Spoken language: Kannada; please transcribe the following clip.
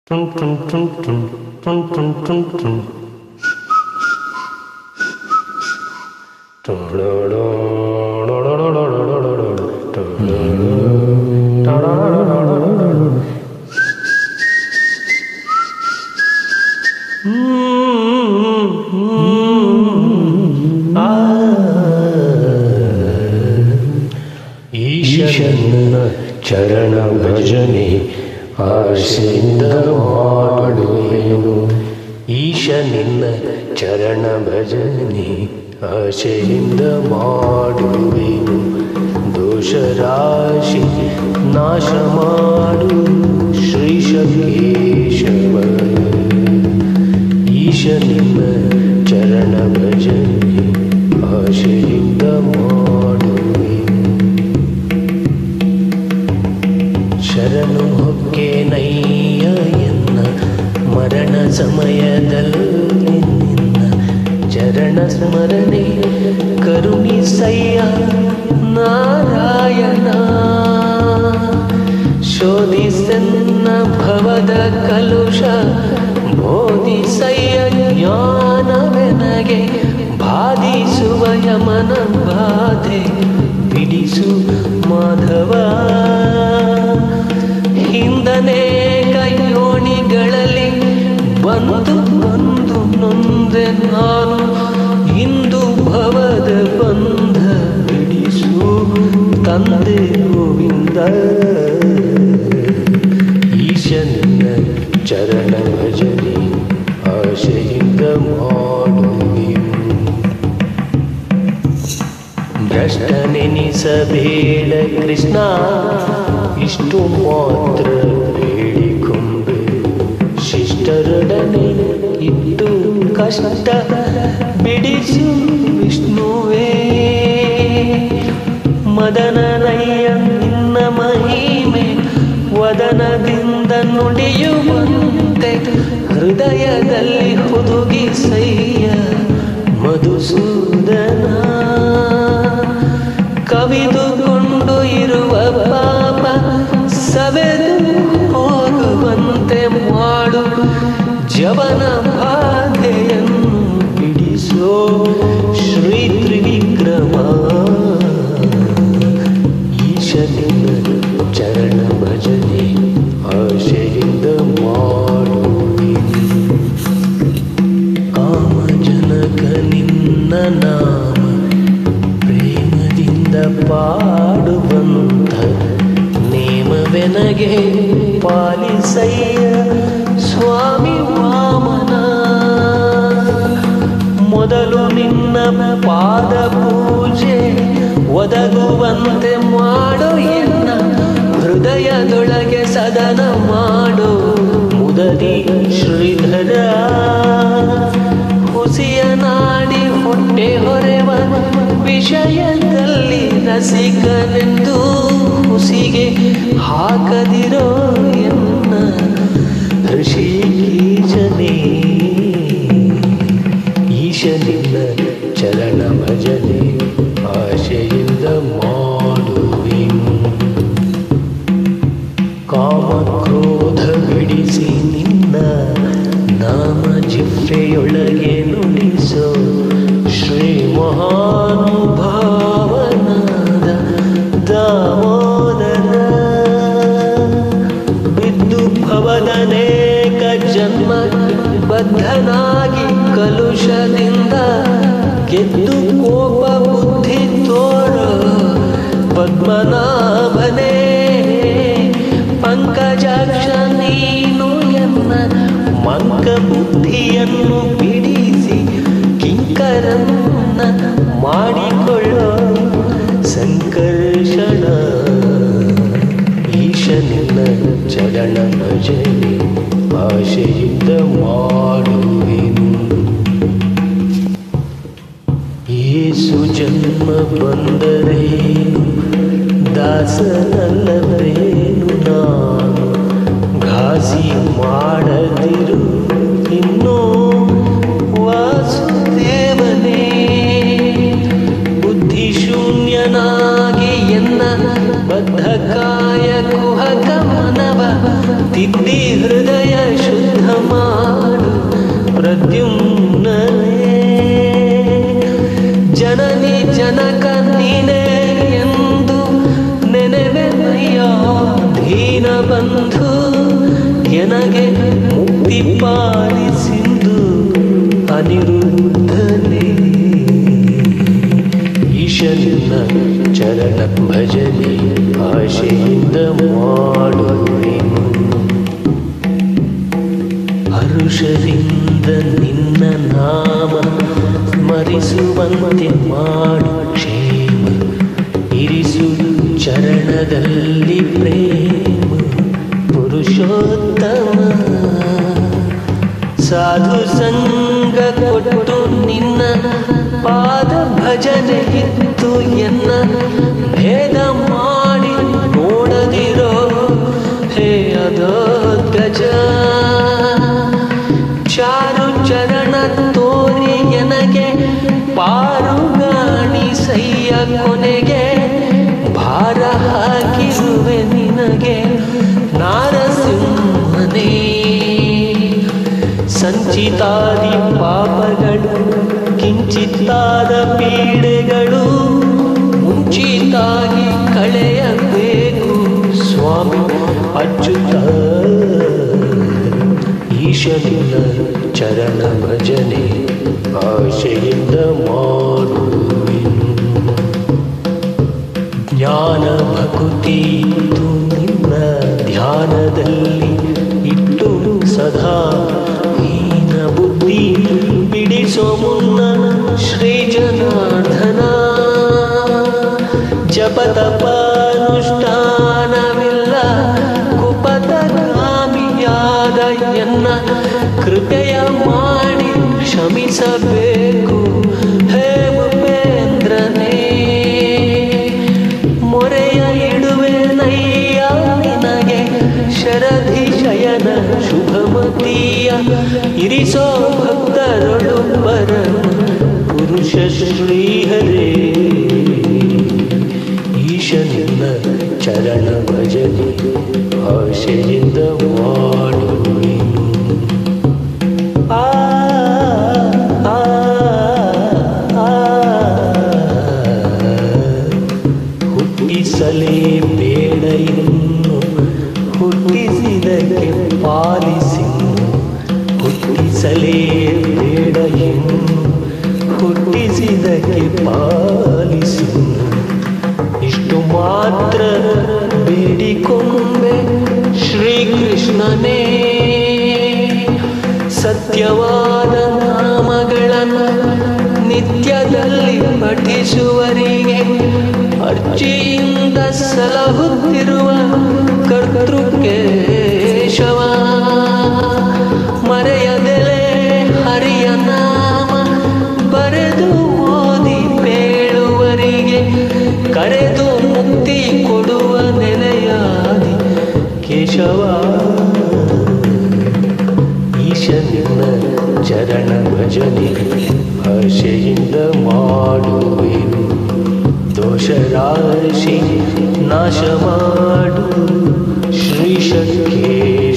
ಈಶನ್ನ ಚರಣ ಭಜನೆ ಆಸೆಯಿಂದ ಮಾಡುವೆನು ಈಶ ನಿನ್ನ ಚರಣ ಭಜನೆ ಆಶೆಯಿಂದ ಮಾಡುವೆನು ದೋಷ ರಾಶಿ ನಾಶ ಮಾಡು ಶ್ರೀಶ ಕೇಶವ ಈಶ ನಿನ್ನ ಚರಣ ಭಜನೆ ಆಶೆಯಿಂದ ಮಾಡುವೆನು ಶರಣು ಹೊಕ್ಕೇನಯ್ಯ ಎನ್ನ ಮರಣ ಸಮಯದಲ್ಲಿ ನಿನ್ನ ಚರಣ ಸ್ಮರಣೆ ಕರುಣಿಸಯ್ಯ ನಾರಾಯಣ ಶೋಧಿಸನ್ನ ಭವದ ಕಲುಷ ಬೋಧಿಸಯ್ಯ ಜ್ಞಾನವೆನಗೆ ಬಾಧಿಸುವ ಯಮನ ಬಾಧೆ ಬಿಡಿಸು ಮಾಧವ ಹಿಂದನೇ ಕೈಯೋಣಿಗಳಲ್ಲಿ ಬಂದು ಬಂದು ನೊಂದೆ ನಾನು ಇಂದು ಭವದ ಬಂಧ ಬಿಡಿಸು ತಂದೆ ಗೋವಿಂದ ಈಶನಿನ ಚರಣ ಭಜನೆ ಆಶೆಯಿಂದ ಮಾಡುವೆನು ಭ್ರಷ್ಟನೆನಿಸಬೇಡ ಕೃಷ್ಣ ಇಷ್ಟು ಮಾತ್ರ ಬೇಡಿಕೊಂಬೆ ಶಿಷ್ಟರೊಡನೆ ಇದ್ದು ಕಷ್ಟ ಬಿಡಿಸು ವಿಷ್ಣುವೇ ಮದನನಯ್ಯ ನಿನ್ನ ಮಹಿಮೆ ವದನದಿಂದ ನುಡಿಯುವಂತೆ ಹೃದಯದಲ್ಲಿ ಹುದುಗಿಸಯ್ಯ ಮಧುಸೂದನ ಕವಿದುಕೊಂಡು ಇರುವ ಪಾಪ ಸವೆದು ಹೋಗುವಂತೆ ಮಾಡು ಜವನ ಬಾಧೆಯನ್ನು ಬಿಡಿಸೋ ಶ್ರೀ ತ್ರಿವಿಕ್ರಮ ಈಶನಿನ ಚರಣ ಭಜನೆ ಆಶೆಯಿಂದ ಮಾಡುವೆನು ಕಾಮಜನಕ ನಿನ್ನ ನಾಮ ಪ್ರೇಮದಿಂದ ಪಾಡುವಂತ ನೇಮವೆನಗೆ ಪಾಲಿಸಯ್ಯ ಸ್ವಾಮಿ ವಾಮನ ಮೊದಲು ನಿನ್ನ ಪಾದ ಪೂಜೆ ಒದಗುವಂತೆ ಮಾಡೋ ಎನ್ನ ಹೃದಯದೊಳಗೆ ಸದನ ಮಾಡೋ ಮುದರಿ ಶ್ರೀಧರ ಹುಸಿಯ ನಾಡಿ ಹೊಟ್ಟೆ ಹೊರೆವ ವಿಷಯದಲ್ಲಿ ರಸಿಕನೆಂದು ಹುಸಿಗೆ ಹಾಕದಿರೋ ಎನ್ನ ಋಷಿಕೀಜನೇ ಈಶನಿಂದ ಚರಣ ಭಜನೆ ಆಶೆಯಿಂದ ಮಾಡುವೆನು ಕಾಮಕ್ರೋಧ ಬಿಡಿಸಿ ನಿನ್ನ ನಾಮ ಜಿಫ್ರೆಯೊಳಗೆ ನುಡಿಸೋ ಶ್ರೀ ಮಹಾನುಭಾವನಾದ ದಾಮೋದರ ಬಿದ್ದು ಭವದನೇಕ ಜನ್ಮ ಬದ್ಧನಾಗಿ ಕಲುಷದಿಂದ ಗೆದ್ದು ಕೋಪ ಬುದ್ಧಿ ತೋರ ಪದ್ಮನಾಭನೇ ಪಂಕಜಾಕ್ಷ ನೀನು ಎನ್ನ ಮಂಕ ಬುದ್ಧಿಯನ್ನು ಬಿಡಿಸಿ ಕಿಂಕರನ್ನ ಮಾಡಿಕೊಳ್ಳೋ ಸಂಕರ್ಷಣ ಈಶನಿನ ಚರಣ ಭಜನೆ ಆಶೆಯಿಂದ ಮಾಡುವೆನು ಏಸು ಜನ್ಮ ಬಂದರೇನು ದಾಸನಲ್ಲವೇನು ನಾನು ಘಾಸಿ ಮಾಡದಿರು ಇನ್ನೂ ವಾಸುದೇವನೇ ಬುದ್ಧಿ ಶೂನ್ಯನಾಗಿ ಎನ್ನ ಬದ್ಧ ಕಾಯ ಕುಹಕ ಮನವ ತಿದ್ದಿ ಹೃದಯ ಶುದ್ಧ ಮಾಡು ಪ್ರದ್ಯುಮ್ನೇ ಜನನಿ ಜನಕ ನೀನೇ ಎಂದು ನೆನೆವೆನಯ್ಯ ದೀನ ಬಂಧು ಎನಗೆ ಮುಕ್ತಿ ಪಾಲಿಸಿಂದು ಅನಿರುದ್ಧನೇ ಈಶನ್ನ ಚರಣ ಭಜನೆ ಆಶೆಯಿಂದ ಮಾಡುವೆನು ಹರುಷದಿಂದ ನಿನ್ನ ನಾಮ ಸ್ಮರಿಸುವಂತೆ ಮಾಡು ಕ್ಷೇಮ ಇರಿಸು ಚರಣದಲ್ಲಿ ಪ್ರೇಮ ಪುರುಷೋತ್ತಮ ಸಾಧು ಸಂಗ ಕೊಟ್ಟು ನಿನ್ನ ಪಾದ ಭಜನೆ ಇತ್ತು ಎನ್ನ ಭೇದ ಮಾಡಿ ನೋಡದಿರೋ ಹೇ ಅಧೋದ್ಗಜ ಚಾರು ಚರಣ ತೋರಿ ಎನಗೆ ಪಾರುಗಾಣಿ ಸಯ್ಯ ಕೊನೆಗೆ ಭಾರ ಹಾಕಿರುವೆ ನಿನಗೆ ನಾರಸಿಂಹನೇ ಸಂಚಿತಾದಿ ಪಾಪಗಳು ಕಿಂಚಿತ್ತಾದ ಪೀಡೆಗಳು ಮುಂಚಿತಾಗಿ ಕಳೆಯಬೇಕು ಸ್ವಾಮಿ ಅಚ್ಯುತ ಈಶನಿನ ಚರಣ ಭಜನೆ ಆಶೆಯಿಂದ ಮಾಡುವೆನು ಜ್ಞಾನ ಭಕುತಿ ಇತ್ತು ನಿನ್ನ ಧ್ಯಾನದಲ್ಲಿ ಇಟ್ಟು ಸದಾ ಹೀನ ಬುದ್ಧಿ ಬಿಡಿಸೋ ಮುನ್ನ ಶ್ರೀ ಜನಾರ್ದನ ಜಪತಪಾನುಷ್ಠಾನವಿಲ್ಲ ಕುಪತಗಾಮಿಯಾದ ಎನ್ನ ಕೃಪೆಯ ಮಾಡಿ ಕ್ಷಮಿಸಬೇಕು ಹೇ ಭೂಪೇಂದ್ರನೇ ಮೊರೆಯ ಇಡುವೆ ನಯ್ಯ ನಿನಗೆ ಶರಧಿ ಶಯನ ಶುಭಮತೀಯ ಇರಿಸೋ ಭಕ್ತರೊಳು ಪರಮ ಪುರುಷ ಶ್ರೀಹರೇ ಈಶನಿನ್ನ ಚರಣ ಭಜನೆ ಆಶೆಯಿಂದ ಮಾಡುವೆನು ಆ ಆ, ಆ, ಹುಟ್ಟಿಸಲೇ ಬೇಡ ಇನ್ನು ಹುಟ್ಟಿಸಿದಕ್ಕೆ ಪಾಲಿಸಿನ್ನು ಹುಟ್ಟಿಸಲೇ ಬೇಡ ಇನ್ನು ಹುಟ್ಟಿಸಿದಕ್ಕೆ ಪಾಲಿಸಿನ್ನು ಇಷ್ಟು ಮಾತ್ರ ಬೇಡಿಕೊಂಬೆ ಶ್ರೀಕೃಷ್ಣನೇ ಸತ್ಯವಾದ ನಾಮಗಳನ್ನು ನಿತ್ಯದಲ್ಲಿ ಪಠಿಸುವರಿಗೆ ಅರ್ಜಿಯಿಂದ ಸಲಹುತ್ತಿರುವ ಕರ್ತೃಕೇಶವ ಮರೆಯದೆಲೆ ಹರಿಯ ನಾಮ ಬರೆದು ಓದಿ ಬೇಳುವರಿಗೆ ಕರೆದು ಮುಕ್ತಿ ಕೊಡುವ ನೆಲೆಯಾದಿ ಕೇಶವ ಈಶನಿನ ಚರಣ ಭಜನೆ ಭಾಷೆಯಿಂದ ಮಾಡುವೆನು ದೋಷರಾಶಿ ನಾಶ ಮಾಡು ಶ್ರೀ ಶಂಕೇಶ್ವರ